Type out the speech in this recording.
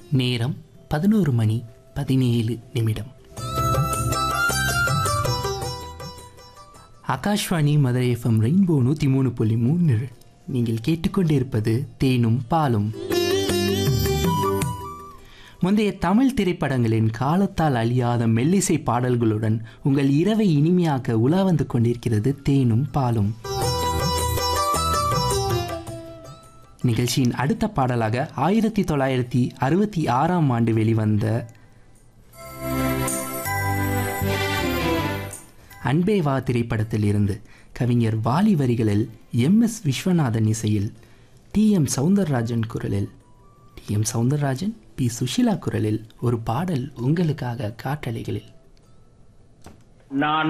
நேரம் பதினோரு மணி பதினேழு நிமிடம் ஆகாஷ்வாணி மதுரை எஃப்எம் ரெயின்போ நூற்றி மூணு புள்ளி மூணு நீங்கள் கேட்டுக்கொண்டிருப்பது தேனும் பாலும் முந்தைய தமிழ் திரைப்படங்களின் காலத்தால் அழியாத மெல்லிசை பாடல்களுடன் உங்கள் இரவை இனிமையாக்க உலா வந்து கொண்டிருக்கிறது தேனும் பாலும் நிகழ்ச்சியின் அடுத்த பாடலாக ஆயிரத்தி தொள்ளாயிரத்தி அறுபத்தி ஆறாம் ஆண்டு வெளிவந்த அன்பே வா திரைப்படத்தில் இருந்து கவிஞர் வாலி வரிகளில் எம் எஸ் விஸ்வநாதன் இசையில் டி எம் சவுந்தரராஜன் குரலில் T M Soundararajan P Sushila குரலில் ஒரு பாடல் உங்களுக்காக காற்றலைகளில் நான்